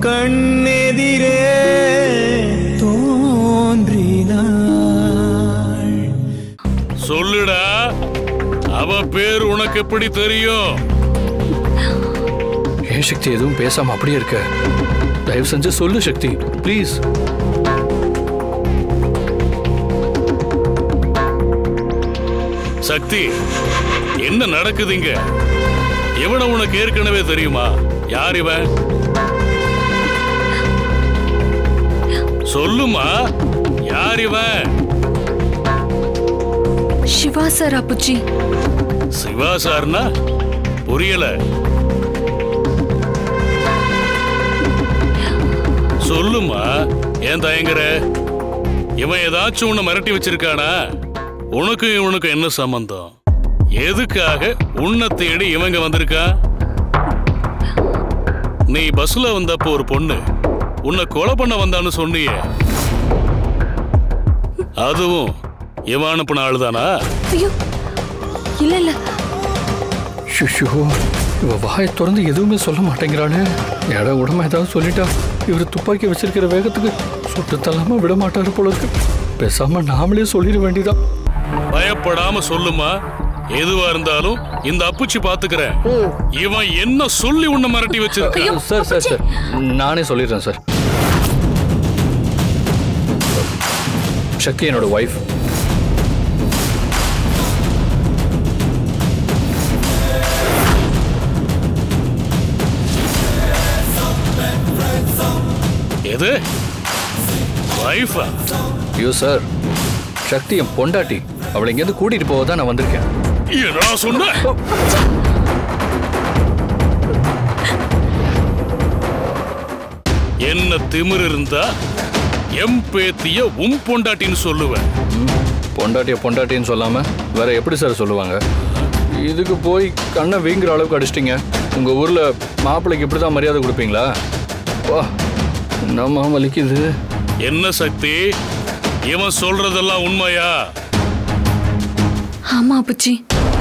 கண்ணெதிரே தோன்றினாள் சொல்லுடா அவ பேர் உனக்கு எப்படி தெரியும் ஏன் சக்தி எதுவும் பேசாம அப்படியே இருக்க தயவு செஞ்சு சொல்லு சக்தி ப்ளீஸ் சக்தி என்ன நடக்குது இங்க இவனை உனக்கு ஏற்கனவே தெரியுமா யார் இவன் சொல்லுமா யார் இவன் சிவா சார் அப்புச்சி சிவா சார்னா புரியல சொல்லுமா ஏன் தயங்குற இவன் ஏதாச்சும் உன்னை மிரட்டி வச்சிருக்கானா உனக்கு இவனுக்கு என்ன சம்பந்தம் எதுக்காக உன்னை தேடி இவங்க வந்திருக்கா நீ பஸ்ல வந்தப்போ ஒரு பொண்ணு உன்னை கொலை பண்ண வந்தான்னு சொன்னியே அதுவும் இவன் அனுப்பின ஆளுதானா ஐயோ இல்ல இல்ல ஷுஷோ இவ வாயை திறந்து எதுவுமே சொல்ல மாட்டேங்கிறானே இடம் உடம்ப ஏதாவது சொல்லிட்டா இவர் துப்பாக்கி வச்சிருக்கிற வேகத்துக்கு சுட்டு தள்ளாம விட மாட்டாரு போல இருக்கு பேசாம நாமளே சொல்லிட வேண்டியதான் பயப்படாம சொல்லுமா எதுவா இருந்தாலும் இந்த அப்புச்சி பாத்துக்கிறேன் இவன் என்ன சொல்லி உன்னை மிரட்டி வச்சிருக்க சார் சார் சார் நானே சொல்லிடுறேன் சார் சக்தி என்னோட ஒய்ஃப் எது வைஃபா ஐயோ சார் சக்தி என் பொண்டாட்டி அவளை இங்கேருந்து கூட்டிட்டு போக தான் நான் வந்திருக்கேன் என்னடா சொன்ன என்ன திமிரு இருந்தா எம் பேத்திய உம் பொண்டாட்டின்னு சொல்லுவேன் பொண்டாட்டிய பொண்டாட்டின்னு சொல்லாம வேற எப்படி சார் சொல்லுவாங்க இதுக்கு போய் கண்ணை வீங்குற அளவுக்கு அடிச்சிட்டிங்க உங்க ஊர்ல மாப்பிள்ளைக்கு இப்படி தான் மரியாதை கொடுப்பீங்களா வா என்னம்மா வலிக்குது என்ன சக்தி இவன் சொல்றதெல்லாம் உண்மையா ஆமா அப்புச்சி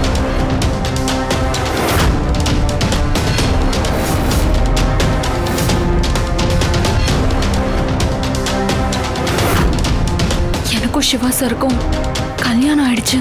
எனக்கும் சிவா சாருக்கும் கல்யாணம் ஆயிடுச்சு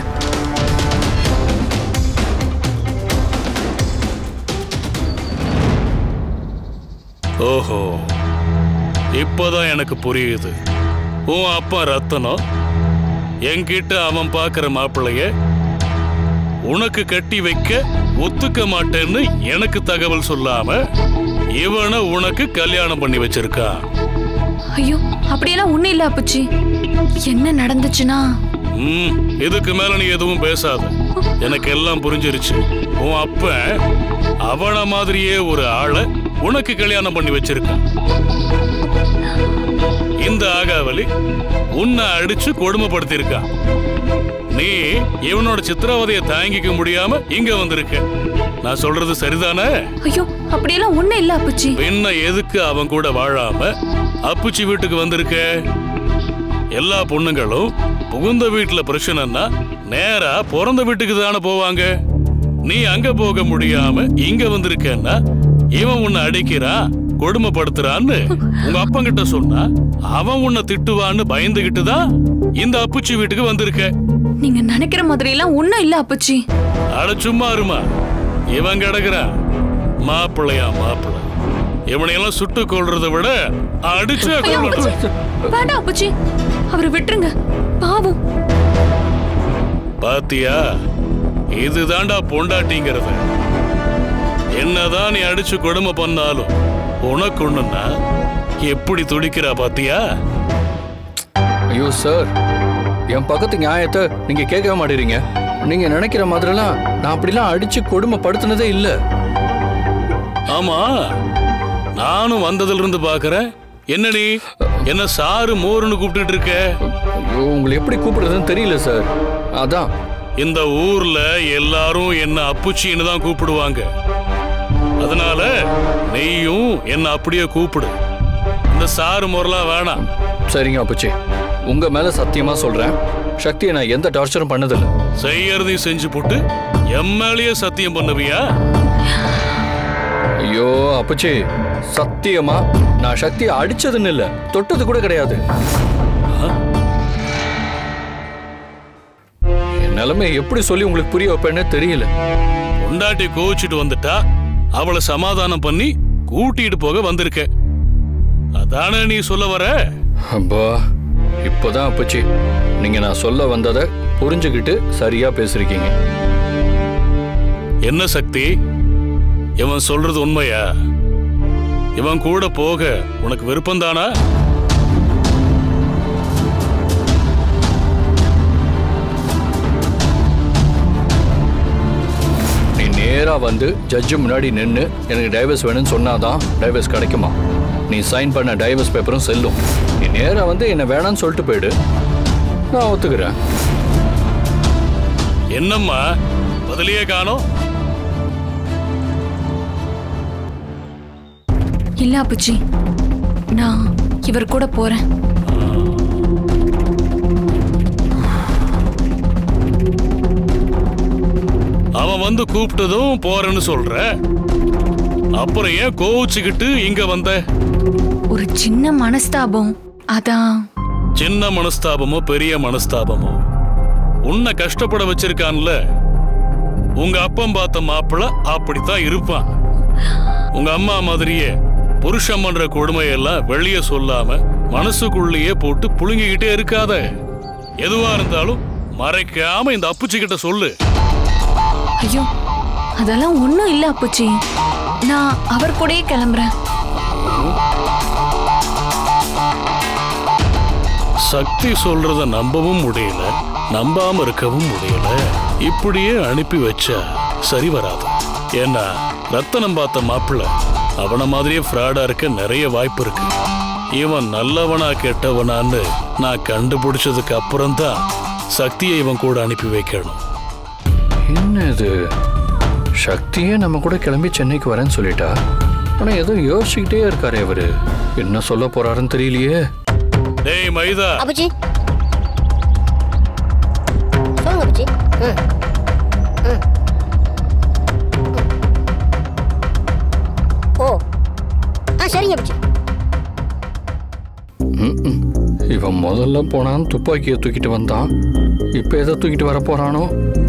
ஓஹோ இப்போதான் எனக்கு புரியுது உன் அப்பா ரத்தனம் என்கிட்ட அவன் பார்க்குற மாப்பிள்ளைய உனக்கு கட்டி வைக்க ஒத்துக்க மாட்டேன்னு எனக்கு தகவல் சொல்லாம இவனை உனக்கு கல்யாணம் பண்ணி வச்சிருக்கான் ஐயோ அப்படியெல்லாம் ஒண்ணும் இல்ல அப்புச்சி என்ன நடந்துச்சுன்னா ம் இதுக்கு மேல நீ எதுவும் பேசாத எனக்கு எல்லாம் புரிஞ்சிருச்சு உன் அப்ப அவன மாதிரியே ஒரு ஆளை உனக்கு கல்யாணம் பண்ணி வச்சிருக்கான் இந்த ஆகாவலி உன்னை அடிச்சு கொடுமைப்படுத்தியிருக்கான் நீ இவனோட சித்திரவதையை தாங்கிக்க முடியாம இங்க வந்திருக்க நான் சொல்றது சரிதானே ஐயோ அப்படியெல்லாம் ஒண்ணும் இல்ல அப்புச்சி பின்ன எதுக்கு அவன் கூட வாழாம அப்புச்சி வீட்டுக்கு வந்திருக்க எல்லா பொண்ணுங்களும் புகுந்த வீட்டுல பிரச்சனைன்னா நேரா பிறந்த வீட்டுக்கு தானே போவாங்க நீ அங்க போக முடியாம இங்க வந்திருக்கன்னா இவன் உன்னை அடிக்கிறான் கொடுமைப்படுத்துறான்னு உங்க அப்பங்கிட்ட சொன்னா அவன் உன்னை திட்டுவான்னு பயந்துகிட்டு தான் இந்த அப்புச்சி வீட்டுக்கு வந்திருக்க நீங்க நினைக்கிற மாதிரி எல்லாம் ஒண்ணும் இல்ல அப்புச்சி அட சும்மா இருமா இவன் கிடக்குறான் மாப்பிள்ளையா மாப்பிள்ளை இவனையெல்லாம் சுட்டு கொள்றதை விட அடிச்சே ஐயோ கொள்ளணும் அப்புச்சி வேண்டாம் அப்புச்சி அவரை விட்டுருங்க பாவம் பாத்தியா இதுதான்டா பொண்டாட்டிங்கிறது என்னதான் நீ அடிச்சு கொடுமை பண்ணாலும் உனக்கு ஒண்ணுன்னா எப்படி துடிக்கிறா பாத்தியா ஐயோ சார் என் பக்கத்து நியாயத்தை நீங்க கேட்கவே மாட்டேறீங்க நீங்க நினைக்கிற மாதிரிலாம் நான் அப்படிலாம் அடிச்சு கொடுமைப்படுத்தினதே இல்லை ஆமா நானும் வந்ததுல இருந்து பாக்குறேன் என்ன நீ என்ன சாரு மோருன்னு கூப்பிட்டுட்டு இருக்க ஐயோ உங்களை எப்படி கூப்பிடுறதுன்னு தெரியல சார் அதான் இந்த ஊர்ல எல்லாரும் என்ன அப்புச்சின்னு தான் கூப்பிடுவாங்க அதனால நீயும் என்ன அப்படியே கூப்பிடு இந்த சாரு முறைலாம் வேணாம் சரிங்க அப்பச்சி உங்க மேல சத்தியமா சொல்றேன் சக்தியை நான் எந்த டார்ச்சரும் பண்ணதில்லை செய்யறதையும் செஞ்சு போட்டு எம்எல்ஏ சத்தியம் பண்ணுவியா ஐயோ அப்பச்சி சத்தியமா நான் சக்தியை அடிச்சதுன்னு இல்ல தொட்டது கூட கிடையாது என் நிலைமை எப்படி சொல்லி உங்களுக்கு புரிய வைப்பேன்னு தெரியல பொண்டாட்டி கோவிச்சிட்டு வந்துட்டா அவளை சமாதானம் பண்ணி கூட்டிட்டு போக வந்திருக்க அதானே நீ சொல்ல வர அப்பா இப்போதான் அப்பச்சி நீங்க நான் சொல்ல வந்ததை புரிஞ்சுக்கிட்டு சரியா பேசிருக்கீங்க என்ன சக்தி இவன் சொல்றது உண்மையா இவன் கூட போக உனக்கு விருப்பம்தானா நீ நேரா வந்து ஜட்ஜு முன்னாடி நின்று எனக்கு டைவர்ஸ் வேணும்னு சொன்னாதான் டைவர்ஸ் கிடைக்குமா நீ சைன் பண்ண டைவர்ஸ் பேப்பரும் செல்லும் நீ நேரா வந்து என்ன வேணாம்னு சொல்லிட்டு போயிடு நான் ஒத்துக்கிறேன் என்னம்மா பதிலையே காணோம் இல்ல அப்புச்சி நான் இவர் கூட போறேன் அவன் வந்து கூப்பிட்டதும் போறேன்னு சொல்ற அப்புறம் ஏன் கோவிச்சுக்கிட்டு இங்க வந்த ஒரு சின்ன மனஸ்தாபம் அதான் சின்ன மனஸ்தாபமோ பெரிய மனஸ்தாபமோ உன்னை கஷ்டப்பட வச்சிருக்கான்ல உங்க அப்பன் பார்த்த மாப்பிள்ள அப்படித்தான் இருப்பான் உங்க அம்மா மாதிரியே புருஷன் பண்ற கொடுமையெல்லாம் வெளியே சொல்லாம மனசுக்குள்ளேயே போட்டு புழுங்கிக்கிட்டே இருக்காத எதுவா இருந்தாலும் மறைக்காம இந்த அப்புச்சி கிட்ட சொல்லு ஐயோ அதெல்லாம் ஒண்ணும் இல்ல அப்புச்சி நான் அவர் கூடயே கிளம்புறேன் சக்தி சொல்றத நம்பவும் முடியல நம்பாம இருக்கவும் முடியல இப்படியே அனுப்பி வச்சா சரி வராது ஏன்னா ரத்தனம் பார்த்த மாப்பிள்ள அவன மாதிரியே ஃப்ராடா இருக்க நிறைய வாய்ப்பு இருக்கு இவன் நல்லவனா கெட்டவனான்னு நான் கண்டுபிடிச்சதுக்கு அப்புறம் தான் சக்தியை இவன் கூட அனுப்பி வைக்கணும் என்ன இது சக்தியே நம்ம கூட கிளம்பி சென்னைக்கு வரேன்னு சொல்லிட்டா ஆனா ஏதோ யோசிச்சுக்கிட்டே இருக்காரு இவரு என்ன சொல்ல போறாருன்னு தெரியலையே டேய் மைதா அப்புச்சி சொல்லுங்க அப்புச்சி ம் ம் ஓ ஆ சரிங்க அப்புச்சி ம்ம். இவன் முதல்ல போனான் துப்பாக்கியை தூக்கிட்டு வந்தான் இப்ப எதை தூக்கிட்டு வர போறானோ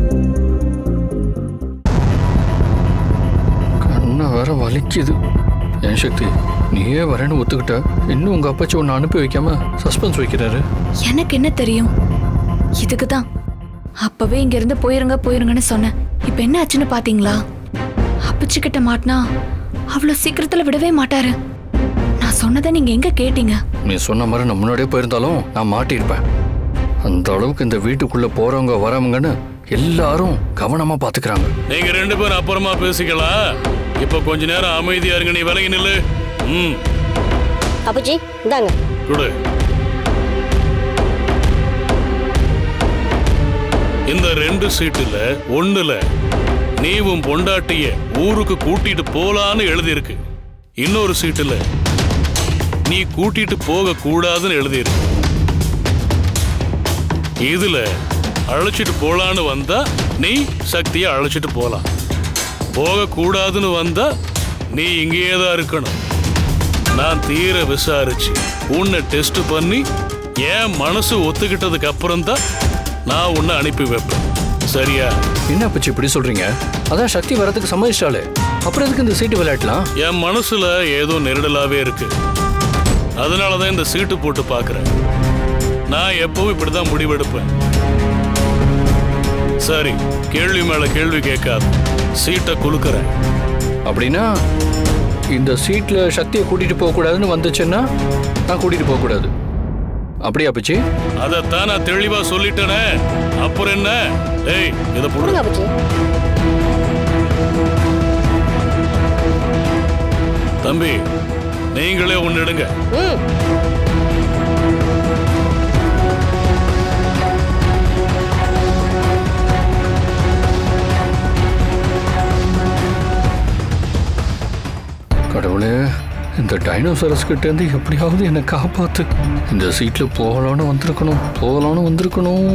கண்ணை வேற வலிக்குது என் சக்தி நீயே வரேன்னு ஒத்துக்கிட்ட இன்னும் உங்க அப்பாச்சி உன்னை அனுப்பி வைக்காம சஸ்பென்ஸ் வைக்கிறாரு எனக்கு என்ன தெரியும் இதுக்கு தான் அப்பவே இங்க இருந்து போயிருங்க போயிருங்கன்னு சொன்னேன் இப்ப என்ன ஆச்சுன்னு பாத்தீங்களா அப்புச்சி கிட்ட மாட்டினா அவ்வளவு சீக்கிரத்துல விடவே மாட்டாரு நான் சொன்னதை நீங்க எங்க கேட்டீங்க நீ சொன்ன மாதிரி நான் முன்னாடியே போயிருந்தாலும் நான் மாட்டியிருப்பேன் அந்த அளவுக்கு இந்த வீட்டுக்குள்ள போறவங்க வரவங்கன்னு எல்லாரும் கவனமா பாத்துக்கிறாங்க நீங்க ரெண்டு பேரும் அப்புறமா பேசிக்கலாம் இப்ப கொஞ்ச நேரம் அமைதியா இருங்க நீ விலகி நில்லு ம் அப்புச்சி இந்தாங்க கொடு இந்த ரெண்டு சீட்டுல ஒண்ணுல நீ உன் பொண்டாட்டிய ஊருக்கு கூட்டிட்டு போலான்னு எழுதியிருக்கு இன்னொரு சீட்டுல நீ கூட்டிட்டு போக கூடாதுன்னு எழுதியிருக்கு இதுல அழைச்சிட்டு போலான்னு வந்தா நீ சக்தியை அழைச்சிட்டு போலாம் போக கூடாதுன்னு வந்தா நீ இங்கேயே தான் இருக்கணும் நான் தீர விசாரிச்சு உன்னை டெஸ்ட் பண்ணி என் மனசு ஒத்துக்கிட்டதுக்கு அப்புறம் தான் நான் உன்னை அனுப்பி வைப்பேன் சரியா என்ன பச்சி இப்படி சொல்றீங்க அதான் சக்தி வரதுக்கு சம்மதிச்சாலே அப்புறம் எதுக்கு இந்த சீட்டு விளையாடலாம் என் மனசுல ஏதோ நெருடலாவே இருக்கு அதனால தான் இந்த சீட்டு போட்டு பார்க்கறேன் நான் எப்பவும் இப்படிதான் முடிவெடுப்பேன் சரி கேள்வி மேல கேள்வி கேட்காது சீட்டை குலுக்கறேன் அப்படின்னா இந்த சீட்ல சக்தியை கூட்டிட்டு போக கூடாதுன்னு வந்துச்சுன்னா நான் கூட்டிட்டு போக கூடாது அப்படியா பச்சி அதைத்தான் நான் தெளிவா சொல்லிட்டேனே அப்புறம் என்ன டேய் இதை போடு கொடுங்க அப்புச்சி தம்பி நீங்களே ஒன்னு எடுங்க ம் கடவுளே இந்த டைனோசரஸ் கிட்ட இருந்து எப்படியாவது என்னை காப்பாத்து இந்த சீட்ல போகலான்னு வந்திருக்கணும் போகலான்னு வந்திருக்கணும்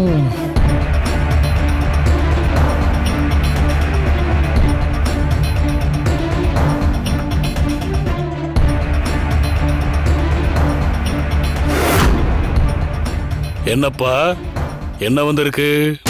என்னப்பா என்ன வந்திருக்கு